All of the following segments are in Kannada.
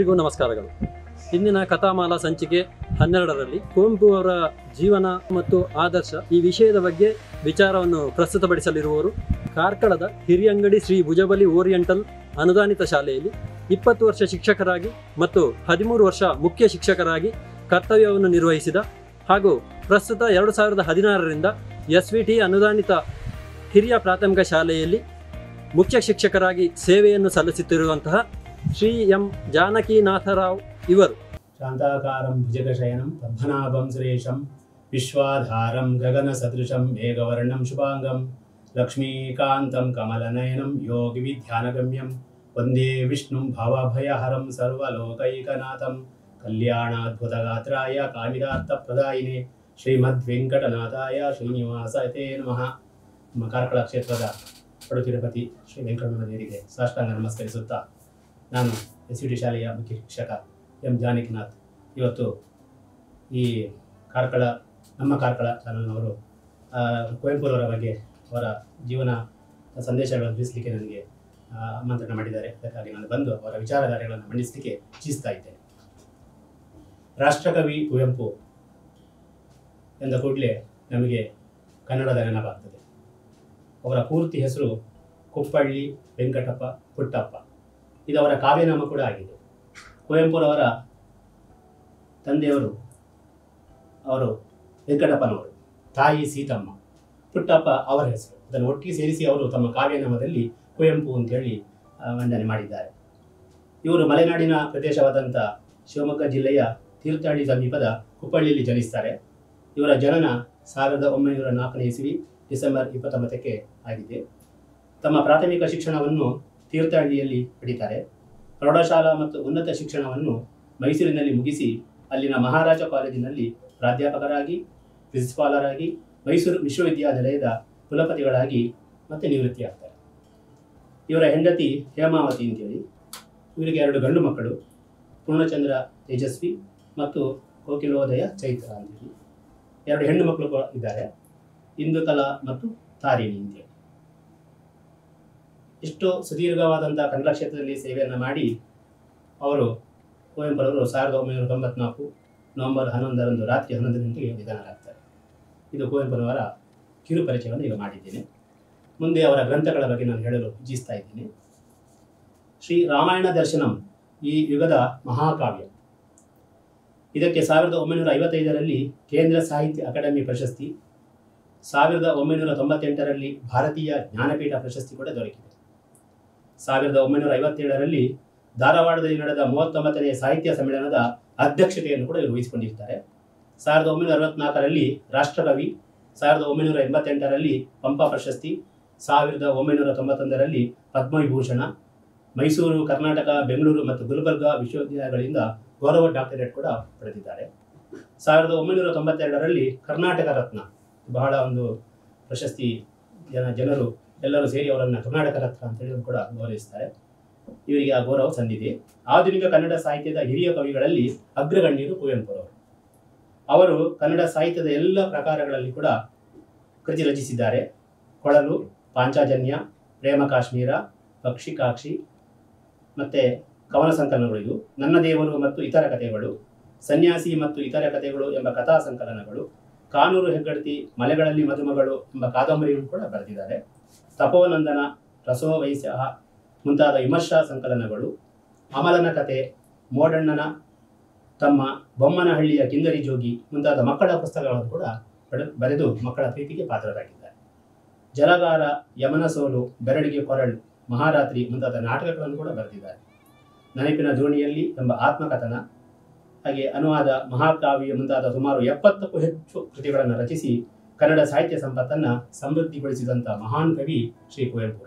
ಎಲ್ರಿಗೂ ನಮಸ್ಕಾರಗಳು ಇಂದಿನ ಕಥಾಮಾಲಾ ಸಂಚಿಕೆ ಹನ್ನೆರಡರಲ್ಲಿ ಕುವೆಂಪು ಅವರ ಜೀವನ ಮತ್ತು ಆದರ್ಶ ಈ ವಿಷಯದ ಬಗ್ಗೆ ವಿಚಾರವನ್ನು ಪ್ರಸ್ತುತಪಡಿಸಲಿರುವವರು ಕಾರ್ಕಳದ ಹಿರಿಯಂಗಡಿ ಶ್ರೀ ಭುಜಬಲಿ ಓರಿಯೆಂಟಲ್ ಅನುದಾನಿತ ಶಾಲೆಯಲ್ಲಿ ಇಪ್ಪತ್ತು ವರ್ಷ ಶಿಕ್ಷಕರಾಗಿ ಮತ್ತು ಹದಿಮೂರು ವರ್ಷ ಮುಖ್ಯ ಶಿಕ್ಷಕರಾಗಿ ಕರ್ತವ್ಯವನ್ನು ನಿರ್ವಹಿಸಿದ ಹಾಗೂ ಪ್ರಸ್ತುತ ಎರಡು ಸಾವಿರದ ಹದಿನಾರರಿಂದ ಎಸ್ ವಿ ಟಿ ಅನುದಾನಿತ ಹಿರಿಯ ಪ್ರಾಥಮಿಕ ಶಾಲೆಯಲ್ಲಿ ಮುಖ್ಯ ಶಿಕ್ಷಕರಾಗಿ ಸೇವೆಯನ್ನು ಸಲ್ಲಿಸುತ್ತಿರುವಂತಹ ಶ್ರೀ ಎಂ ಜಾನಕಿನಾಥರಾವ್ ಇವರು ಶಾಂತಾಕಾರಂ ಭುಜಗಶಯನಂ ಪದ್ಮನಾಭಂ ಸುರೇಶಂ ವಿಶ್ವಾಧಾರಂ ಗಗನಸದೃಶಂ ಮೇಘವರ್ಣಂ ಶುಭಾಂಗಂ ಲಕ್ಷ್ಮೀಕಾಂತಂ ಕಮಲನಯನಂ ಯೋಗಿವಿಧ್ಯಾನಗಮ್ಯಂ ವಂದೇ ವಿಷ್ಣುಂ ಭವಭಯಹರಂ ಸರ್ವಲೋಕೈಕನಾಥಂ ಕಲ್ಯಾಣಾದ್ಭುತಗಾತ್ರಾಯ ಕಾಮಿದಾರ್ಥಪ್ರದಾಯಿನೇ ಶ್ರೀಮದ್ವೆಂಕಟನಾಥಾಯ ಶ್ರೀನಿವಾಸತೆ ನಮಃ ನಮ್ಮ ಕಾರ್ಕಳ ಕ್ಷೇತ್ರದ ಪಡುತಿರುಪತಿ ಶ್ರೀ ವೆಂಕಟರಮಣ ದೇವರಿಗೆ ಸಾಷ್ಟಾಂಗ ನಮಸ್ಕರಿಸುತ್ತಾ ನಾನು ಎಸ್ ಡಿ ಶಾಲೆಯ ಮುಖ್ಯ ಶಿಕ್ಷಕ ಎಂ ಜಾನಕಿನಾಥ್ ಇವತ್ತು ಈ ಕಾರ್ಕಳ ನಮ್ಮ ಕಾರ್ಕಳ ಚಾನಲ್ನವರು ಆ, ಕುವೆಂಪುರವರ ಬಗ್ಗೆ ಅವರ ಜೀವನ ಸಂದೇಶಗಳನ್ನು ತಿಳಿಸಲಿಕ್ಕೆ ನನಗೆ ಆ, ಆಮಂತ್ರಣ ಮಾಡಿದ್ದಾರೆ ಅದಕ್ಕಾಗಿ ನಾನು ಬಂದು ಅವರ ವಿಚಾರಧಾರೆಗಳನ್ನು ಮಂಡಿಸಲಿಕ್ಕೆ ಇಚ್ಛಿಸ್ತಾ ಇದ್ದೇನೆ ರಾಷ್ಟ್ರಕವಿ ಕುವೆಂಪು ಎಂದ ಕೂಡಲೇ ನಮಗೆ ಕನ್ನಡದ ನೆನಪಾಗ್ತದೆ ಅವರ ಪೂರ್ತಿ ಹೆಸರು ಕುಪ್ಪಳ್ಳಿ ವೆಂಕಟಪ್ಪ ಪುಟ್ಟಪ್ಪ ಇದು ಅವರ ಕಾವ್ಯನಾಮ ಕೂಡ ಆಗಿದೆ ಕುವೆಂಪುರವರ ತಂದೆಯವರು ಅವರು ವೆಂಕಟಪ್ಪನವರು ತಾಯಿ ಸೀತಮ್ಮ ಪುಟ್ಟಪ್ಪ ಅವರ ಹೆಸರು ಅದನ್ನು ಒಟ್ಟಿಗೆ ಸೇರಿಸಿ ಅವರು ತಮ್ಮ ಕಾವ್ಯನಾಮದಲ್ಲಿ ಕುವೆಂಪು ಅಂತೇಳಿ ಆ, ಮಂಡನೆ ಮಾಡಿದ್ದಾರೆ ಇವರು ಮಲೆನಾಡಿನ ಪ್ರದೇಶವಾದಂಥ ಶಿವಮೊಗ್ಗ ಜಿಲ್ಲೆಯ ತೀರ್ಥಹಳ್ಳಿ ಸಮೀಪದ ಕುಪ್ಪಳ್ಳಿಯಲ್ಲಿ ಜನಿಸ್ತಾರೆ ಇವರ ಜನನ ಸಾವಿರದ ಒಂಬೈನೂರ ನಾಲ್ಕನೇ ಇಸವಿ ಡಿಸೆಂಬರ್ ಇಪ್ಪತ್ತೊಂಬತ್ತಕ್ಕೆ ಆಗಿದೆ ತಮ್ಮ ಪ್ರಾಥಮಿಕ ಶಿಕ್ಷಣವನ್ನು ತೀರ್ಥಹಳ್ಳಿಯಲ್ಲಿ ಪಡಿತಾರೆ ಪ್ರೌಢಶಾಲಾ ಮತ್ತು ಉನ್ನತ ಶಿಕ್ಷಣವನ್ನು ಮೈಸೂರಿನಲ್ಲಿ ಮುಗಿಸಿ ಅಲ್ಲಿನ ಮಹಾರಾಜ ಕಾಲೇಜಿನಲ್ಲಿ ಪ್ರಾಧ್ಯಾಪಕರಾಗಿ ಪ್ರಿನ್ಸಿಪಾಲರಾಗಿ ಮೈಸೂರು ವಿಶ್ವವಿದ್ಯಾನಿಲಯದ ಕುಲಪತಿಗಳಾಗಿ ಮತ್ತೆ ನಿವೃತ್ತಿಯಾಗ್ತಾರೆ ಇವರ ಹೆಂಡತಿ ಹೇಮಾವತಿ ಅಂತೇಳಿ ಇವರಿಗೆ ಎರಡು ಗಂಡು ಮಕ್ಕಳು ಪೂರ್ಣಚಂದ್ರ ತೇಜಸ್ವಿ ಮತ್ತು ಕೋಕಿಲೋದಯ ಚೈತ್ರ ಅಂತೇಳಿ ಎರಡು ಹೆಣ್ಣು ಮಕ್ಕಳು ಕೂಡ ಇದ್ದಾರೆ ಇಂದುಕಲಾ ಮತ್ತು ತಾರಿಣಿ ಅಂತೇಳಿ ಇಷ್ಟು ಸುದೀರ್ಘವಾದಂಥ ಕನ್ನಡ ಕ್ಷೇತ್ರದಲ್ಲಿ ಸೇವೆಯನ್ನು ಮಾಡಿ ಅವರು ಕುವೆಂಪುರವರು ಸಾವಿರದ ಒಂಬೈನೂರ ತೊಂಬತ್ನಾಲ್ಕು ನವೆಂಬರ್ ಹನ್ನೊಂದರಂದು ರಾತ್ರಿ ಹನ್ನೊಂದು ಗಂಟೆಗೆ ನಿಧನರಾಗ್ತಾರೆ ಇದು ಕುವೆಂಪುರವರ ಕಿರು ಪರಿಚಯವನ್ನು ಈಗ ಮಾಡಿದ್ದೇನೆ ಮುಂದೆ ಅವರ ಗ್ರಂಥಗಳ ಬಗ್ಗೆ ನಾನು ಹೇಳಲು ಇಚ್ಛಿಸ್ತಾ ಇದ್ದೇನೆ ಶ್ರೀ ರಾಮಾಯಣ ದರ್ಶನಂ ಈ ಯುಗದ ಮಹಾಕಾವ್ಯ ಇದಕ್ಕೆ ಸಾವಿರದ ಒಂಬೈನೂರ ಐವತ್ತೈದರಲ್ಲಿ ಕೇಂದ್ರ ಸಾಹಿತ್ಯ ಅಕಾಡೆಮಿ ಪ್ರಶಸ್ತಿ ಸಾವಿರದ ಒಂಬೈನೂರ ತೊಂಬತ್ತೆಂಟರಲ್ಲಿ ಭಾರತೀಯ ಜ್ಞಾನಪೀಠ ಪ್ರಶಸ್ತಿ ಕೂಡ ದೊರಕಿದೆ ಸಾವಿರದ ಒಂಬೈನೂರ ಐವತ್ತೇಳರಲ್ಲಿ ಧಾರವಾಡದಲ್ಲಿ ನಡೆದ ಮೂವತ್ತೊಂಬತ್ತನೇ ಸಾಹಿತ್ಯ ಸಮ್ಮೇಳನದ ಅಧ್ಯಕ್ಷತೆಯನ್ನು ಕೂಡ ಇವರು ವಹಿಸಿಕೊಂಡಿರ್ತಾರೆ ಸಾವಿರದ ಒಂಬೈನೂರ ಅರವತ್ನಾಲ್ಕರಲ್ಲಿ ರಾಷ್ಟ್ರಕವಿ ಸಾವಿರದ ಒಂಬೈನೂರ ಎಂಬತ್ತೆಂಟರಲ್ಲಿ ಪಂಪ ಪ್ರಶಸ್ತಿ ಸಾವಿರದ ಒಂಬೈನೂರ ತೊಂಬತ್ತೊಂದರಲ್ಲಿ ಪದ್ಮವಿಭೂಷಣ ಮೈಸೂರು ಕರ್ನಾಟಕ ಬೆಂಗಳೂರು ಮತ್ತು ಗುಲ್ಬರ್ಗಾ ವಿಶ್ವವಿದ್ಯಾಲಯಗಳಿಂದ ಗೌರವ ಡಾಕ್ಟರೇಟ್ ಕೂಡ ಪಡೆದಿದ್ದಾರೆ ಸಾವಿರದ ಒಂಬೈನೂರ ತೊಂಬತ್ತೆರಡರಲ್ಲಿ ಕರ್ನಾಟಕ ರತ್ನ ಬಹಳ ಒಂದು ಪ್ರಶಸ್ತಿ ಜನ ಜನರು ಎಲ್ಲರೂ ಸೇರಿ ಅವರನ್ನು ಕರ್ನಾಟಕ ರತ್ನ ಅಂತ ಹೇಳಿ ಕೂಡ ಗೌರವಿಸ್ತಾರೆ ಇವರಿಗೆ ಆ ಗೌರವ ಸಂದಿದೆ ಆಧುನಿಕ ಕನ್ನಡ ಸಾಹಿತ್ಯದ ಹಿರಿಯ ಕವಿಗಳಲ್ಲಿ ಅಗ್ರಗಣ್ಯರು ಕುವೆಂಪುರವರು ಅವರು ಕನ್ನಡ ಸಾಹಿತ್ಯದ ಎಲ್ಲ ಪ್ರಕಾರಗಳಲ್ಲಿ ಕೂಡ ಕೃತಿ ರಚಿಸಿದ್ದಾರೆ ಕೊಳಲು ಪಾಂಚಾಜನ್ಯ ಪ್ರೇಮ ಕಾಶ್ಮೀರ ಪಕ್ಷಿಕಾಕ್ಷಿ ಮತ್ತೆ ಕವನ ಸಂಕಲನಗಳು ಇದು ನನ್ನ ದೇವರು ಮತ್ತು ಇತರ ಕಥೆಗಳು ಸನ್ಯಾಸಿ ಮತ್ತು ಇತರ ಕಥೆಗಳು ಎಂಬ ಕಥಾ ಸಂಕಲನಗಳು ಕಾನೂರು ಹೆಗ್ಗಡತಿ ಮಲೆಗಳಲ್ಲಿ ಮದುಮಗಳು ಎಂಬ ಕಾದಂಬರಿಗಳು ಕೂಡ ಬರೆದಿದ್ದಾರೆ ತಪೋನಂದನ ರಸೋವೈಸ್ಯ ಮುಂತಾದ ವಿಮರ್ಶಾ ಸಂಕಲನಗಳು ಅಮಲನ ಕತೆ ಮೋಡಣ್ಣನ ತಮ್ಮ ಬೊಮ್ಮನಹಳ್ಳಿಯ ಕಿಂದರಿ ಜೋಗಿ ಮುಂತಾದ ಮಕ್ಕಳ ಪುಸ್ತಕಗಳನ್ನು ಕೂಡ ಬರೆ- ಬರೆದು ಮಕ್ಕಳ ಪ್ರೀತಿಗೆ ಪಾತ್ರರಾಗಿದ್ದಾರೆ ಜಲಗಾರ ಯಮನ ಸೋಲು ಬೆರಳಿಗೆ ಕೊರಳು ಮಹಾರಾತ್ರಿ ಮುಂತಾದ ನಾಟಕಗಳನ್ನು ಕೂಡ ಬರೆದಿದ್ದಾರೆ ನೆನಪಿನ ದೋಣಿಯಲ್ಲಿ ಎಂಬ ಆತ್ಮಕಥನ ಹಾಗೆ ಅನುವಾದ ಮಹಾಕಾವ್ಯ ಮುಂತಾದ ಸುಮಾರು ಎಪ್ಪತ್ತಕ್ಕೂ ಹೆಚ್ಚು ಕೃತಿಗಳನ್ನು ರಚಿಸಿ ಕನ್ನಡ ಸಾಹಿತ್ಯ ಸಂಪತ್ತನ್ನು ಸಮೃದ್ಧಿಗೊಳಿಸಿದಂಥ ಮಹಾನ್ ಕವಿ ಶ್ರೀ ಕುವೆಂಪುರವರು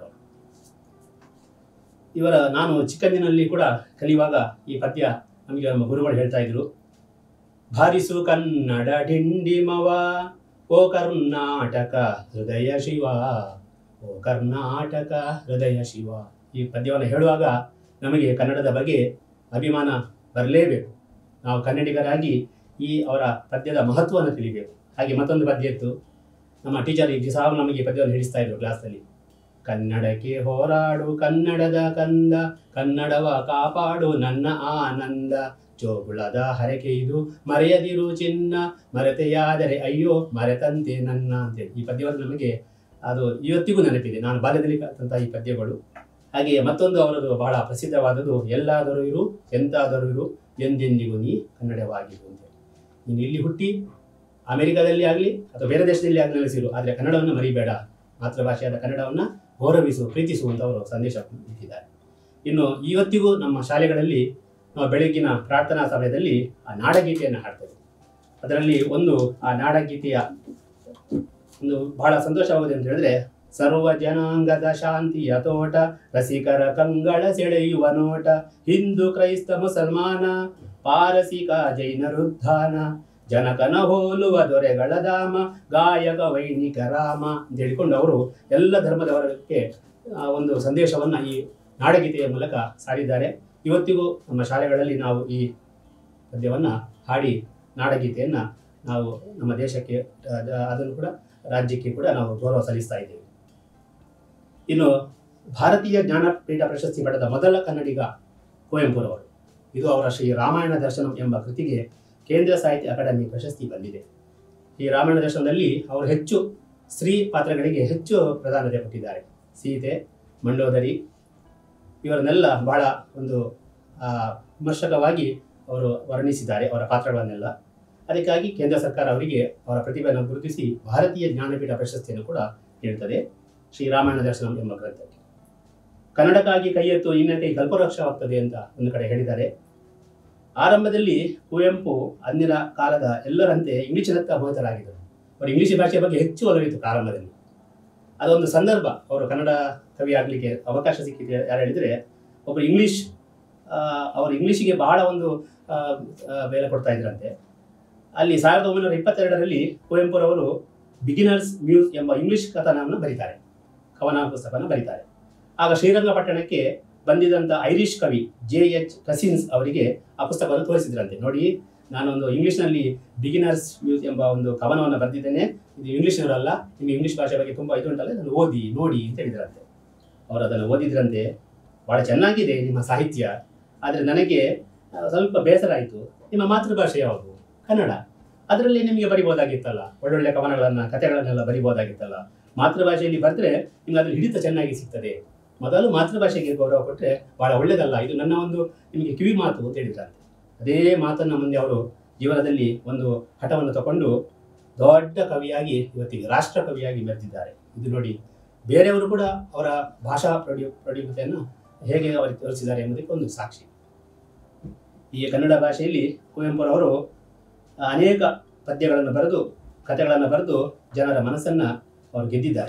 ಇವರ ನಾನು ಚಿಕ್ಕಂದಿನಲ್ಲಿ ಕೂಡ ಕಲಿಯುವಾಗ ಈ ಪದ್ಯ ನಮಗೆ ನಮ್ಮ ಗುರುಗಳು ಹೇಳ್ತಾ ಇದ್ರು ಭಾರಿಸು ಕನ್ನಡ ಡಿಂಡಿಮವ ಓ ಕರ್ನಾಟಕ ಹೃದಯ ಶಿವ ಓ ಕರ್ನಾಟಕ ಹೃದಯ ಶಿವ ಈ ಪದ್ಯವನ್ನು ಹೇಳುವಾಗ ನಮಗೆ ಕನ್ನಡದ ಬಗ್ಗೆ ಅಭಿಮಾನ ಬರಲೇಬೇಕು ನಾವು ಕನ್ನಡಿಗರಾಗಿ ಈ ಅವರ ಪದ್ಯದ ಮಹತ್ವವನ್ನು ತಿಳಿಬೇಕು ಹಾಗೆ ಮತ್ತೊಂದು ಪದ್ಯ ಇತ್ತು ನಮ್ಮ ಟೀಚರ್ ಈ ಸಾವು ನಮಗೆ ಈ ಪದ್ಯವನ್ನು ಹೇಳಿಸ್ತಾ ಇದ್ರು ಕ್ಲಾಸಲ್ಲಿ ಕನ್ನಡಕ್ಕೆ ಹೋರಾಡು ಕನ್ನಡದ ಕಂದ ಕನ್ನಡವ ಕಾಪಾಡು ನನ್ನ ಆನಂದ ಜೋಗುಳದ ಹರಕೆ ಇದು ಮರೆಯದಿರು ಚಿನ್ನ ಮರೆತೆಯಾದರೆ ಅಯ್ಯೋ ಮರೆತಂತೆ ನನ್ನ ಅಂತೇಳಿ ಈ ಪದ್ಯವನ್ನು ನಮಗೆ ಅದು ಇವತ್ತಿಗೂ ನೆನಪಿದೆ ನಾನು ಬಾಲ್ಯದಲ್ಲಿ ಕಲಿತಂತಹ ಈ ಪದ್ಯಗಳು ಹಾಗೆಯೇ ಮತ್ತೊಂದು ಅವರದು ಬಹಳ ಪ್ರಸಿದ್ಧವಾದದ್ದು ಎಲ್ಲಾದರೂ ಇರು ಎಂತಾದರೂ ಇರು ಎಂದೆಂದಿಗೂ ನೀ ಕನ್ನಡವಾಗಿರು ಅಂತೇಳಿ ನೀನು ಇಲ್ಲಿ ಹುಟ್ಟಿ ಅಮೆರಿಕದಲ್ಲಿ ಆಗಲಿ ಅಥವಾ ಬೇರೆ ದೇಶದಲ್ಲಿ ಆಗಲಿ ನೆಲೆಸಿರು ಆದರೆ ಕನ್ನಡವನ್ನು ಮರಿಬೇಡ ಮಾತೃಭಾಷೆಯಾದ ಕನ್ನಡವನ್ನು ಗೌರವಿಸು ಪ್ರೀತಿಸು ಅಂತ ಅವರು ಸಂದೇಶ ನೀಡಿದ್ದಾರೆ ಇನ್ನು ಇವತ್ತಿಗೂ ನಮ್ಮ ಶಾಲೆಗಳಲ್ಲಿ ನಾವು ಬೆಳಗ್ಗಿನ ಪ್ರಾರ್ಥನಾ ಸಮಯದಲ್ಲಿ ಆ ನಾಡಗೀತೆಯನ್ನು ಹಾಡ್ತೇವೆ ಅದರಲ್ಲಿ ಒಂದು ಆ ನಾಡಗೀತೆಯ ಒಂದು ಬಹಳ ಸಂತೋಷವಾಗುವುದು ಅಂತ ಹೇಳಿದ್ರೆ ಸರ್ವ ಜನಾಂಗದ ಶಾಂತಿಯ ತೋಟ ರಸಿಕರ ಕಂಗಳ ಸೆಳೆಯುವ ನೋಟ ಹಿಂದೂ ಕ್ರೈಸ್ತ ಮುಸಲ್ಮಾನ ಪಾರಸಿಕ ಜೈನರುದ್ಧಾನ ಜನಕನ ಹೋಲುವ ದೊರೆಗಳ ಧಾಮ ಗಾಯಕ ವೈಣಿಕ ರಾಮ ಅಂತ ಹೇಳಿಕೊಂಡು ಅವರು ಎಲ್ಲ ಧರ್ಮದವರಕ್ಕೆ ಆ, ಒಂದು ಸಂದೇಶವನ್ನು ಈ ನಾಡಗೀತೆಯ ಮೂಲಕ ಸಾರಿದ್ದಾರೆ ಇವತ್ತಿಗೂ ನಮ್ಮ ಶಾಲೆಗಳಲ್ಲಿ ನಾವು ಈ ಪದ್ಯವನ್ನು ಹಾಡಿ ನಾಡಗೀತೆಯನ್ನು ನಾವು ನಮ್ಮ ದೇಶಕ್ಕೆ ಅದ- ಅದನ್ನು ಕೂಡ ರಾಜ್ಯಕ್ಕೆ ಕೂಡ ನಾವು ಗೌರವ ಸಲ್ಲಿಸ್ತಾ ಇದ್ದೇವೆ ಇನ್ನು ಭಾರತೀಯ ಜ್ಞಾನಪೀಠ ಪ್ರಶಸ್ತಿ ಪಡೆದ ಮೊದಲ ಕನ್ನಡಿಗ ಕುವೆಂಪುರವರು ಇದು ಅವರ ಶ್ರೀ ರಾಮಾಯಣ ದರ್ಶನಂ ಎಂಬ ಕೃತಿಗೆ ಕೇಂದ್ರ ಸಾಹಿತ್ಯ ಅಕಾಡೆಮಿ ಪ್ರಶಸ್ತಿ ಬಂದಿದೆ ಈ ರಾಮಾಯಣ ದರ್ಶನದಲ್ಲಿ ಅವರು ಹೆಚ್ಚು ಸ್ತ್ರೀ ಪಾತ್ರಗಳಿಗೆ ಹೆಚ್ಚು ಪ್ರಾಧಾನ್ಯತೆ ಕೊಟ್ಟಿದ್ದಾರೆ ಸೀತೆ ಮಂಡೋದರಿ ಇವರನ್ನೆಲ್ಲ ಬಹಳ ಒಂದು ಆ, ವಿಮರ್ಶಕವಾಗಿ ಅವರು ವರ್ಣಿಸಿದ್ದಾರೆ ಅವರ ಪಾತ್ರಗಳನ್ನೆಲ್ಲ ಅದಕ್ಕಾಗಿ ಕೇಂದ್ರ ಸರ್ಕಾರ ಅವರಿಗೆ ಅವರ ಪ್ರತಿಭೆಯನ್ನು ಗುರುತಿಸಿ ಭಾರತೀಯ ಜ್ಞಾನಪೀಠ ಪ್ರಶಸ್ತಿಯನ್ನು ಕೂಡ ನೀಡುತ್ತದೆ ಶ್ರೀ ರಾಮಾಯಣ ದರ್ಶನಂ ಎಂಬ ಗ್ರಂಥಕ್ಕೆ ಕನ್ನಡಕ್ಕಾಗಿ ಕೈ ಎತ್ತು ಇನ್ನ ಕೈ ಕಲ್ಪವೃಕ್ಷವಾಗ್ತದೆ ಅಂತ ಒಂದು ಕಡೆ ಹೇಳಿದ್ದಾರೆ ಆರಂಭದಲ್ಲಿ ಕುವೆಂಪು ಅಂದಿನ ಕಾಲದ ಎಲ್ಲರಂತೆ ಇಂಗ್ಲಿಷಿನತ್ತ ಮೋಹಿತರಾಗಿದ್ದರು ಅವರು ಇಂಗ್ಲಿಷ್ ಭಾಷೆಯ ಬಗ್ಗೆ ಹೆಚ್ಚು ಒಲವಿತ್ತು ಪ್ರಾರಂಭದಲ್ಲಿ ಅದೊಂದು ಸಂದರ್ಭ ಅವರು ಕನ್ನಡ ಕವಿ ಆಗಲಿಕ್ಕೆ ಅವಕಾಶ ಸಿಕ್ಕಿದೆ ಯಾರು ಹೇಳಿದರೆ ಒಬ್ಬರು ಇಂಗ್ಲಿಷ್ ಆ, ಅವರು ಇಂಗ್ಲಿಷಿಗೆ ಬಹಳ ಒಂದು ಆ, ಆ, ಬೆಲೆ ಕೊಡ್ತಾ ಇದ್ರಂತೆ ಅಲ್ಲಿ ಸಾವಿರದ ಒಂಬೈನೂರ ಇಪ್ಪತ್ತೆರಡರಲ್ಲಿ ಕುವೆಂಪುರವರು ಬಿಗಿನರ್ಸ್ ಮ್ಯೂಸ್ ಎಂಬ ಇಂಗ್ಲಿಷ್ ಕಥನವನ್ನು ಬರೀತಾರೆ ಕವನ ಪುಸ್ತಕವನ್ನು ಬರೀತಾರೆ ಆಗ ಶ್ರೀರಂಗಪಟ್ಟಣಕ್ಕೆ ಬಂದಿದ್ದಂಥ ಐರಿಷ್ ಕವಿ ಜೆ ಎಚ್ ಕಸಿನ್ಸ್ ಅವರಿಗೆ ಆ ಪುಸ್ತಕವನ್ನು ತೋರಿಸಿದ್ರಂತೆ ನೋಡಿ ನಾನೊಂದು ಇಂಗ್ಲಿಷ್ನಲ್ಲಿ ಬಿಗಿನರ್ಸ್ ಮ್ಯೂಸ್ ಎಂಬ ಒಂದು ಕವನವನ್ನು ಬರೆದಿದ್ದೇನೆ ಇದು ಇಂಗ್ಲಿಷ್ನವರಲ್ಲ ನಿಮಗೆ ಇಂಗ್ಲಿಷ್ ಭಾಷೆ ಬಗ್ಗೆ ತುಂಬ ಇದು ಉಂಟಲ್ಲ ಅದನ್ನು ಓದಿ ನೋಡಿ ಅಂತ ಹೇಳಿದ್ರಂತೆ ಅವರು ಅದನ್ನು ಓದಿದ್ರಂತೆ ಭಾಳ ಚೆನ್ನಾಗಿದೆ ನಿಮ್ಮ ಸಾಹಿತ್ಯ ಆದರೆ ನನಗೆ ಆ, ಸ್ವಲ್ಪ ಬೇಸರ ಆಯಿತು ನಿಮ್ಮ ಮಾತೃಭಾಷೆ ಯಾವುದು ಕನ್ನಡ ಅದರಲ್ಲಿ ನಿಮಗೆ ಬರಿಬೋದಾಗಿತ್ತಲ್ಲ ಒಳ್ಳೊಳ್ಳೆ ಕವನಗಳನ್ನು ಕಥೆಗಳನ್ನೆಲ್ಲ ಬರಿಬೋದಾಗಿತ್ತಲ್ಲ ಮಾತೃಭಾಷೆಯಲ್ಲಿ ಬರೆದ್ರೆ ನಿಮ್ಗೆ ಅದ್ರ ಹಿಡಿತ ಚೆನ್ನಾಗಿ ಸಿಗ್ತದೆ ಮೊದಲು ಮಾತೃಭಾಷೆಗೆ ಗೌರವ ಕೊಟ್ಟರೆ ಬಹಳ ಒಳ್ಳೆಯದಲ್ಲ ಇದು ನನ್ನ ಒಂದು ನಿಮಗೆ ಕಿವಿ ಮಾತು ಅಂತ ಹೇಳಿದ್ರಂತೆ ಅದೇ ಮಾತನ್ನು ಮುಂದೆ ಅವರು ಜೀವನದಲ್ಲಿ ಒಂದು ಹಠವನ್ನು ತಗೊಂಡು ದೊಡ್ಡ ಕವಿಯಾಗಿ ಇವತ್ತಿಗೆ ರಾಷ್ಟ್ರ ಕವಿಯಾಗಿ ಮೆರೆದಿದ್ದಾರೆ ಇದು ನೋಡಿ ಬೇರೆಯವರು ಕೂಡ ಅವರ ಭಾಷಾ ಪ್ರೌಢಿ ಪ್ರೌಢಿಮತೆಯನ್ನು ಹೇಗೆ ಅವರು ತೋರಿಸಿದ್ದಾರೆ ಎಂಬುದಕ್ಕೆ ಒಂದು ಸಾಕ್ಷಿ ಈ ಕನ್ನಡ ಭಾಷೆಯಲ್ಲಿ ಕುವೆಂಪುರವರು ಅನೇಕ ಪದ್ಯಗಳನ್ನು ಬರೆದು ಕಥೆಗಳನ್ನು ಬರೆದು ಜನರ ಮನಸ್ಸನ್ನು ಅವರು ಗೆದ್ದಿದ್ದಾರೆ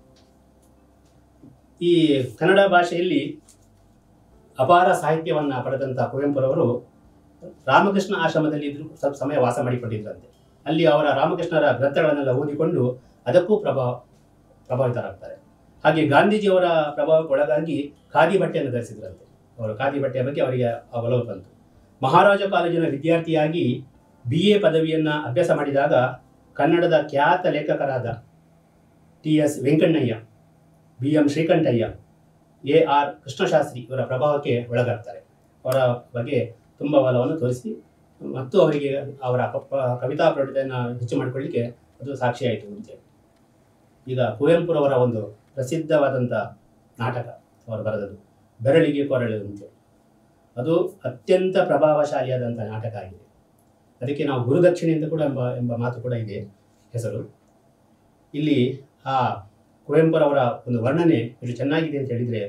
ಈ ಕನ್ನಡ ಭಾಷೆಯಲ್ಲಿ ಅಪಾರ ಸಾಹಿತ್ಯವನ್ನು ಪಡೆದಂಥ ಕುವೆಂಪುರವರು ರಾಮಕೃಷ್ಣ ಆಶ್ರಮದಲ್ಲಿ ಇದ್ರು ಸ್ವಲ್ಪ ಸಮಯ ವಾಸ ಮಾಡಿಕೊಂಡಿದ್ರಂತೆ ಅಲ್ಲಿ ಅವರ ರಾಮಕೃಷ್ಣರ ಗ್ರಂಥಗಳನ್ನೆಲ್ಲ ಓದಿಕೊಂಡು ಅದಕ್ಕೂ ಪ್ರಭಾವ ಪ್ರಭಾವಿತರಾಗ್ತಾರೆ ಹಾಗೆ ಗಾಂಧೀಜಿಯವರ ಪ್ರಭಾವಕ್ಕೆ ಒಳಗಾಗಿ ಖಾದಿ ಬಟ್ಟೆಯನ್ನು ಧರಿಸಿದ್ರಂತೆ ಅವರು ಖಾದಿ ಬಟ್ಟೆಯ ಬಗ್ಗೆ ಅವರಿಗೆ ಆ ಒಲವು ಬಂತು ಮಹಾರಾಜ ಕಾಲೇಜಿನ ವಿದ್ಯಾರ್ಥಿಯಾಗಿ ಬಿ ಎ ಪದವಿಯನ್ನು ಅಭ್ಯಾಸ ಮಾಡಿದಾಗ ಕನ್ನಡದ ಖ್ಯಾತ ಲೇಖಕರಾದ T S Venkannaiah B M Srikantaiah A R Krishnashastri ಇವರ ಪ್ರಭಾವಕ್ಕೆ ಒಳಗಾಗ್ತಾರೆ ಅವರ ಬಗ್ಗೆ ತುಂಬ ಒಲವನ್ನು ತೋರಿಸಿ ಮತ್ತು ಅವರಿಗೆ ಅವರ ಕ- ಕವಿತಾ ಪ್ರೌಢತೆಯನ್ನು ಹೆಚ್ಚು ಮಾಡಿಕೊಳ್ಳಿಕ್ಕೆ ಅದು ಸಾಕ್ಷಿಯಾಯಿತು ಅಂತೇಳಿ ಈಗ ಕುವೆಂಪುರವರ ಒಂದು ಪ್ರಸಿದ್ಧವಾದಂಥ ನಾಟಕ ಅವರು ಬರೆದದ್ದು ಬೆರಳಿಗೆ ಕೊರಳು ಅಂತೇಳಿ ಅದು ಅತ್ಯಂತ ಪ್ರಭಾವಶಾಲಿಯಾದಂಥ ನಾಟಕ ಆಗಿದೆ ಅದಕ್ಕೆ ನಾವು ಗುರುದಕ್ಷಿಣೆ ಅಂತ ಕೂಡ ಎಂಬ ಎಂಬ ಮಾತು ಕೂಡ ಇದೆ ಹೆಸರು ಇಲ್ಲಿ ಆ ಕುವೆಂಪುರವರ ಒಂದು ವರ್ಣನೆ ಎಷ್ಟು ಚೆನ್ನಾಗಿದೆ ಅಂತ ಹೇಳಿದರೆ